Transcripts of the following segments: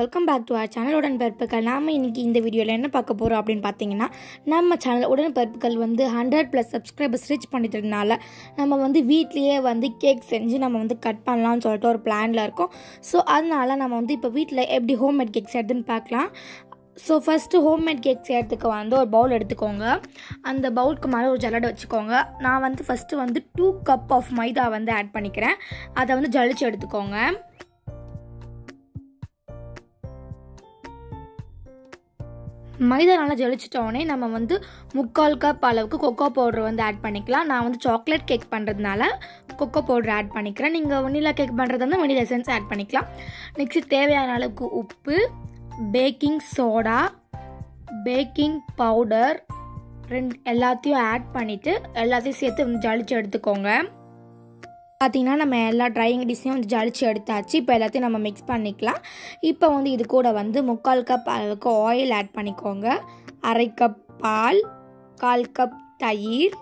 welcome back to our channel உடன்பரப்புகள் நாம் இன்னைக்கு இந்த வீடியோவில் என்ன பார்க்க போகிறோம் அப்படின்னு பார்த்தீங்கன்னா நம்ம சேனல் உடன்பரப்புகள் வந்து ஹண்ட்ரட் ப்ளஸ் சப்ஸ்கிரைபர்ஸ் ரீச் பண்ணிட்டதுனால நம்ம வந்து வீட்லேயே வந்து கேக் செஞ்சு நம்ம வந்து கட் பண்ணலாம்னு சொல்லிட்டு ஒரு பிளானில் இருக்கோம் ஸோ அதனால நம்ம வந்து இப்போ வீட்டில் எப்படி ஹோம்மேட் கேக் செய்யறதுன்னு பார்க்கலாம் ஸோ ஃபஸ்ட்டு ஹோம்மேட் கேக் செய்யறதுக்கு வந்து ஒரு பவுல் எடுத்துக்கோங்க அந்த பவுலுக்கு மேலே ஒரு ஜல்லடை வச்சுக்கோங்க நான் வந்து ஃபஸ்ட்டு வந்து டூ கப் ஆஃப் மைதா வந்து ஆட் பண்ணிக்கிறேன் அதை வந்து ஜலிச்சு எடுத்துக்கோங்க மைதா நல்லா ஜலிச்சிட்டோடனே நம்ம வந்து முக்கால் கப் அளவுக்கு கொக்கோ பவுடர் வந்து ஆட் பண்ணிக்கலாம் நான் வந்து சாக்லேட் கேக் பண்ணுறதுனால கொக்கோ பவுடர் ஆட் பண்ணிக்கிறேன் நீங்கள் வனிலா கேக் பண்ணுறது வந்து வனிலா எசன்ஸ் ஆட் பண்ணிக்கலாம் நெக்ஸ்ட் தேவையான அளவுக்கு உப்பு பேக்கிங் சோடா பேக்கிங் பவுடர் ரெண்டு எல்லாத்தையும் ஆட் பண்ணிவிட்டு எல்லாத்தையும் சேர்த்து வந்து ஜலிச்சு எடுத்துக்கோங்க பார்த்தீங்கன்னா நம்ம எல்லா ட்ரை இன்க்ரீடியன்ஸையும் வந்து ஜலிச்சு எடுத்தாச்சு இப்போ எல்லாத்தையும் நம்ம மிக்ஸ் பண்ணிக்கலாம் இப்போ வந்து இது கூட வந்து முக்கால் கப் அளவுக்கு ஆயில் ஆட் பண்ணிக்கோங்க அரை கப் பால் கால் கப் தயிர்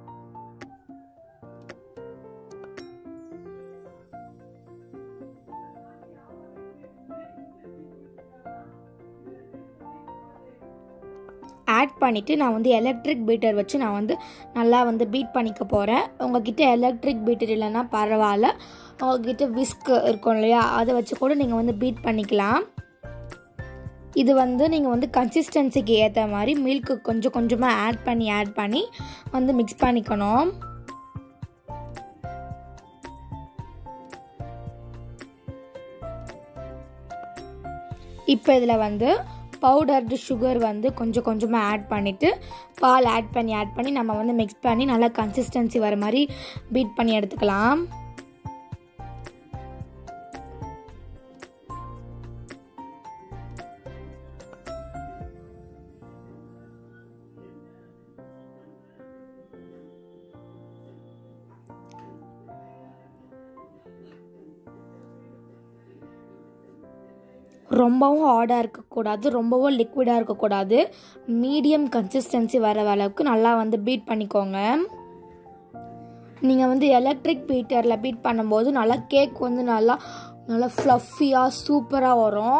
ஆட் பண்ணிவிட்டு நான் வந்து எலக்ட்ரிக் பீட்டர் வச்சு நான் வந்து நல்லா வந்து பீட் பண்ணிக்க போகிறேன் உங்ககிட்ட எலக்ட்ரிக் பீட்டர் இல்லைன்னா பரவாயில்ல உங்ககிட்ட விஸ்க் இருக்கும் இல்லையா அதை வச்சு கூட நீங்கள் வந்து பீட் பண்ணிக்கலாம் இது வந்து நீங்கள் வந்து கன்சிஸ்டன்சிக்கு ஏற்ற மாதிரி மில்க்கு கொஞ்சம் கொஞ்சமாக ஆட் பண்ணி ஆட் பண்ணி வந்து மிக்ஸ் பண்ணிக்கணும் இப்போ இதில் வந்து பவுடர்டு சுகர் வந்து கொஞ்சம் கொஞ்சமாக ஆட் பண்ணிவிட்டு பால் ஆட் பண்ணி ஆட் பண்ணி நம்ம வந்து மிக்ஸ் பண்ணி நல்லா கன்சிஸ்டன்சி வர மாதிரி பீட் பண்ணி எடுத்துக்கலாம் ரொம்பவும் ஹார்டாக இருக்கக்கூடாது ரொம்பவும் லிக்விடாக இருக்கக்கூடாது மீடியம் கன்சிஸ்டன்சி வர அளவுக்கு நல்லா வந்து பீட் பண்ணிக்கோங்க நீங்கள் வந்து எலக்ட்ரிக் பீட்டரில் பீட் பண்ணும்போது நல்லா கேக் வந்து நல்லா நல்லா ஃப்ளஃபியாக சூப்பராக வரும்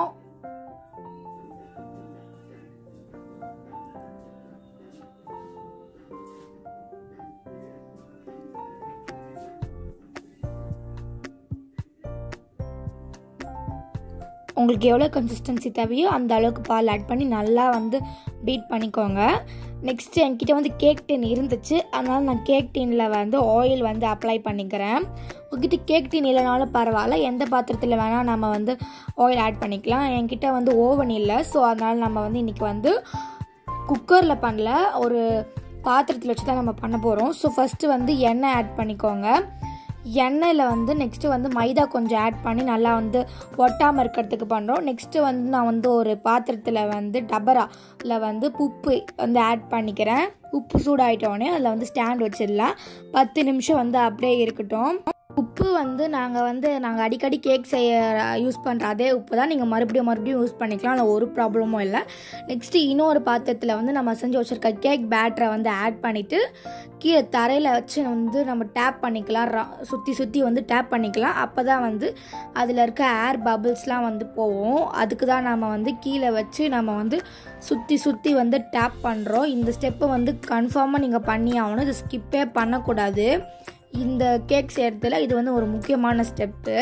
உங்களுக்கு எவ்வளோ கன்சிஸ்டன்சி தேவையோ அந்த அளவுக்கு பால் ஆட் பண்ணி நல்லா வந்து பீட் பண்ணிக்கோங்க நெக்ஸ்ட்டு என்கிட்ட வந்து கேக் டின் இருந்துச்சு அதனால் நான் கேக் டின்னில் வந்து ஆயில் வந்து அப்ளை பண்ணிக்கிறேன் உங்ககிட்ட கேக் டின் இல்லைனாலும் பரவாயில்ல எந்த பாத்திரத்தில் வேணால் நம்ம வந்து ஆயில் ஆட் பண்ணிக்கலாம் என்கிட்ட வந்து ஓவன் இல்லை ஸோ அதனால் நம்ம வந்து இன்றைக்கி வந்து குக்கரில் பண்ணல ஒரு பாத்திரத்தில் வச்சு தான் நம்ம பண்ண போகிறோம் ஸோ ஃபஸ்ட்டு வந்து எண்ணெய் ஆட் பண்ணிக்கோங்க எண்ணெயில் வந்து நெக்ஸ்ட்டு வந்து மைதா கொஞ்சம் ஆட் பண்ணி நல்லா வந்து ஒட்டாமல் இருக்கிறதுக்கு பண்ணுறோம் நெக்ஸ்ட்டு வந்து நான் வந்து ஒரு பாத்திரத்தில் வந்து டபராவில் வந்து உப்பு வந்து ஆட் பண்ணிக்கிறேன் உப்பு சூடாயிட்டோடனே அதில் வந்து ஸ்டாண்ட் வச்சிடலாம் பத்து நிமிஷம் வந்து அப்படியே இருக்கட்டும் உப்பு வந்து நாங்கள் வந்து நாங்கள் அடிக்கடி கேக் செய்ய யூஸ் பண்ணுற அதே உப்பு தான் நீங்கள் மறுபடியும் மறுபடியும் யூஸ் பண்ணிக்கலாம் அதில் ஒரு ப்ராப்ளமும் இல்லை நெக்ஸ்ட்டு இன்னொரு பாத்திரத்தில் வந்து நம்ம செஞ்சு வச்சுருக்க கேக் பேட்டரை வந்து ஆட் பண்ணிவிட்டு கீழே தரையில் வச்சு வந்து நம்ம டேப் பண்ணிக்கலாம் சுற்றி சுற்றி வந்து டேப் பண்ணிக்கலாம் அப்போ தான் வந்து அதில் இருக்க ஏர் பபிள்ஸ்லாம் வந்து போவோம் அதுக்கு தான் நம்ம வந்து கீழே வச்சு நம்ம வந்து சுற்றி சுற்றி வந்து டேப் பண்ணுறோம் இந்த ஸ்டெப்பை வந்து கன்ஃபார்மாக நீங்கள் பண்ணி ஆகணும் இது ஸ்கிப்பே பண்ணக்கூடாது இந்த கேக் செய்கிறதுல இது வந்து ஒரு முக்கியமான ஸ்டெப்பு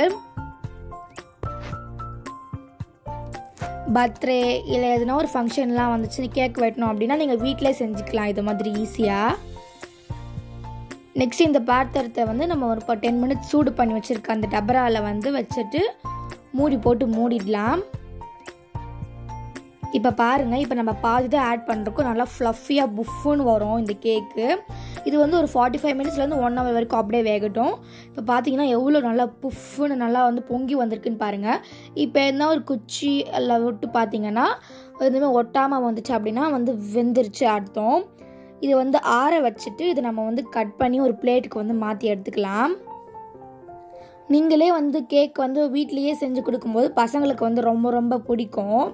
பர்த்டே இல்லை எதுனா ஒரு ஃபங்க்ஷன்லாம் வந்துச்சு கேக் வெட்டணும் அப்படின்னா நீங்கள் வீட்டிலே செஞ்சுக்கலாம் இது மாதிரி ஈஸியாக நெக்ஸ்ட் இந்த பாத்திரத்தை வந்து நம்ம ஒரு டென் மினிட்ஸ் சூடு பண்ணி வச்சுருக்க அந்த டபராவில் வந்து வச்சுட்டு மூடி போட்டு மூடிடலாம் இப்போ பாருங்கள் இப்போ நம்ம பாதி தான் ஆட் பண்ணுறோம் நல்லா ஃப்ளஃபியாக புஃப்னு வரும் இந்த கேக்கு இது வந்து ஒரு ஃபார்ட்டி ஃபைவ் மினிட்ஸ்லேருந்து ஒன் ஹவர் வரைக்கும் அப்படியே வேகட்டும் இப்போ பார்த்தீங்கன்னா எவ்வளோ நல்லா புஃப்னு நல்லா வந்து பொங்கி வந்திருக்குன்னு பாருங்கள் இப்போ என்ன ஒரு குச்சி எல்லாம் விட்டு பார்த்தீங்கன்னா எதுவுமே ஒட்டாமல் வந்துச்சு அப்படின்னா வந்து வெந்துருச்சு அர்த்தம் இது வந்து ஆற வச்சுட்டு இதை நம்ம வந்து கட் பண்ணி ஒரு பிளேட்டுக்கு வந்து மாற்றி எடுத்துக்கலாம் நீங்களே வந்து கேக் வந்து வீட்லேயே செஞ்சு கொடுக்கும்போது பசங்களுக்கு வந்து ரொம்ப ரொம்ப பிடிக்கும்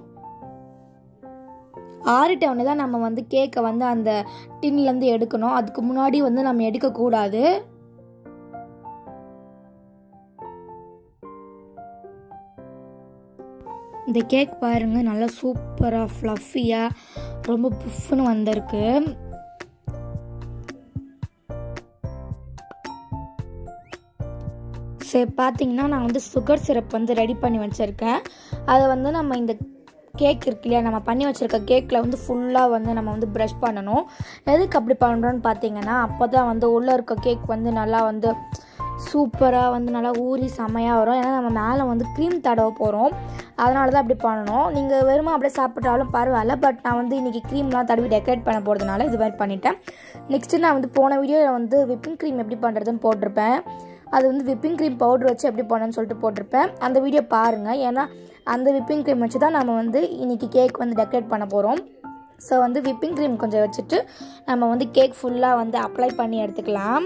ஆறிட்டவுடனே தான் நம்ம வந்து கேக்கை வந்து அந்த டின்லேருந்து எடுக்கணும் அதுக்கு முன்னாடி வந்து நம்ம எடுக்கக்கூடாது இந்த கேக் பாருங்க நல்லா சூப்பராக ஃப்ளஃபியாக ரொம்ப புஃப்னு வந்திருக்கு சரி பார்த்தீங்கன்னா நான் வந்து சுகர் சிரப் வந்து ரெடி பண்ணி வச்சுருக்கேன் அதை வந்து நம்ம இந்த கேக் இருக்கு இல்லையா நம்ம பண்ணி வச்சுருக்க கேக்கில் வந்து ஃபுல்லாக வந்து நம்ம வந்து ப்ரஷ் பண்ணணும் எதுக்கு அப்படி பண்ணுறோன்னு பார்த்தீங்கன்னா அப்போ தான் வந்து உள்ளே இருக்க கேக் வந்து நல்லா வந்து சூப்பராக வந்து நல்லா ஊறி செமையாக வரும் ஏன்னா நம்ம மேலே வந்து க்ரீம் தடவை போகிறோம் அதனால தான் அப்படி பண்ணணும் நீங்கள் வெறுமா அப்படியே சாப்பிட்டாலும் பரவாயில்ல பட் நான் வந்து இன்றைக்கி க்ரீம்லாம் தடவி டெக்கரேட் பண்ண போகிறதுனால இது மாதிரி பண்ணிட்டேன் நெக்ஸ்ட்டு நான் வந்து போன வீடியோவில் வந்து விப்பிங் க்ரீம் எப்படி பண்ணுறதுன்னு போட்டிருப்பேன் அது வந்து விப்பிங் க்ரீம் பவுடர் வச்சு எப்படி பண்ணணும்னு சொல்லிட்டு போட்டிருப்பேன் அந்த வீடியோ பாருங்கள் ஏன்னா அந்த விப்பிங் க்ரீம் வச்சு தான் நம்ம வந்து இன்றைக்கி கேக் வந்து டெக்கரேட் பண்ண போகிறோம் ஸோ வந்து விப்பிங் க்ரீம் கொஞ்சம் வச்சுட்டு நம்ம வந்து கேக் ஃபுல்லாக வந்து அப்ளை பண்ணி எடுத்துக்கலாம்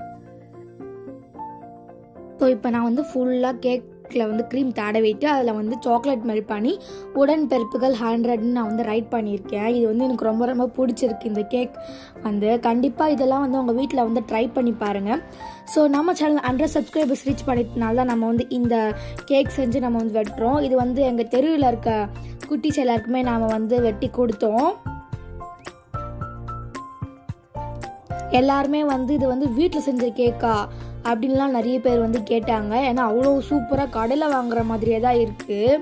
ஸோ இப்போ நான் வந்து ஃபுல்லாக கேக்கில் வந்து க்ரீம் தடவிட்டு அதில் வந்து சாக்லேட் மெல்ட் பண்ணி உடன் பெருப்புகள் ஹண்ட்ரட்னு நான் வந்து ரைட் பண்ணியிருக்கேன் இது வந்து எனக்கு ரொம்ப ரொம்ப பிடிச்சிருக்கு இந்த கேக் வந்து கண்டிப்பாக இதெல்லாம் வந்து உங்கள் வீட்டில் வந்து ட்ரை பண்ணி பாருங்கள் ஸோ நம்ம சேனல் ஹண்ட்ரட் சப்ஸ்கிரைபர்ஸ் ரீச் பண்ணிட்டனால தான் நம்ம வந்து இந்த கேக் செஞ்சு நம்ம வந்து வெட்டுறோம் இது வந்து எங்கள் தெருவில் இருக்க குட்டிஸ் எல்லாருக்குமே நாம் வந்து வெட்டி கொடுத்தோம் எல்லாருமே வந்து இது வந்து வீட்டில் செஞ்ச கேக்கா அப்படின்லாம் நிறைய பேர் வந்து கேட்டாங்க ஏன்னா அவ்வளோ சூப்பராக கடையில் வாங்குற மாதிரியே தான் இருக்குது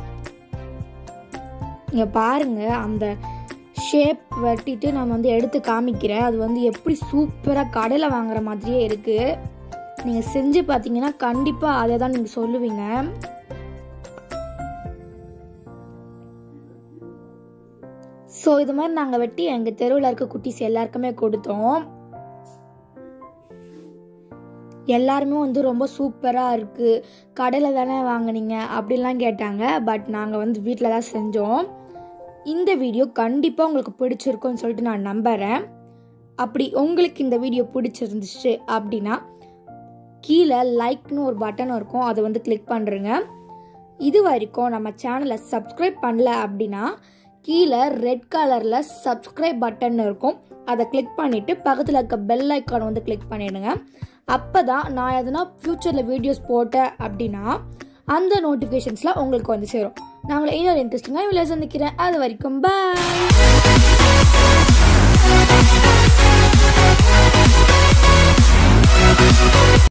இங்கே பாருங்க அந்த ஷேப் வெட்டிட்டு நான் வந்து எடுத்து காமிக்கிறேன் அது வந்து எப்படி சூப்பராக கடையில் வாங்குற மாதிரியே இருக்குது நீங்கள் செஞ்சு பார்த்தீங்கன்னா கண்டிப்பாக அதை தான் நீங்கள் சொல்லுவீங்க ஸோ இது மாதிரி நாங்கள் வெட்டி எங்கள் தெருவில் இருக்க குட்டீஸ் எல்லாருக்குமே கொடுத்தோம் எல்லாருமே வந்து ரொம்ப சூப்பராக இருக்குது கடையில் தானே வாங்குனீங்க அப்படிலாம் கேட்டாங்க பட் நாங்கள் வந்து வீட்டில் தான் செஞ்சோம் இந்த வீடியோ கண்டிப்பாக உங்களுக்கு பிடிச்சிருக்கும்னு சொல்லிட்டு நான் நம்புகிறேன் அப்படி உங்களுக்கு இந்த வீடியோ பிடிச்சிருந்துச்சு அப்படின்னா கீழே லைக்னு ஒரு பட்டன் இருக்கும் அதை வந்து கிளிக் பண்ணுறேங்க இது வரைக்கும் நம்ம சேனலை சப்ஸ்கிரைப் பண்ணல அப்படின்னா கீழே ரெட் கலரில் சப்ஸ்கிரைப் பட்டன் இருக்கும் அதை கிளிக் பண்ணிவிட்டு பக்கத்தில் இருக்க பெல் ஐக்கான் வந்து கிளிக் பண்ணிடுங்க அப்போ தான் நான் எதனா ஃப்யூச்சரில் வீடியோஸ் போட்டேன் அப்படின்னா அந்த நோட்டிஃபிகேஷன்ஸில் உங்களுக்கு வந்து சேரும் நாங்கள் இன்னொரு இன்ட்ரெஸ்டிங்காக இவ்வளோ சந்திக்கிறேன் அது வரைக்கும் பாய்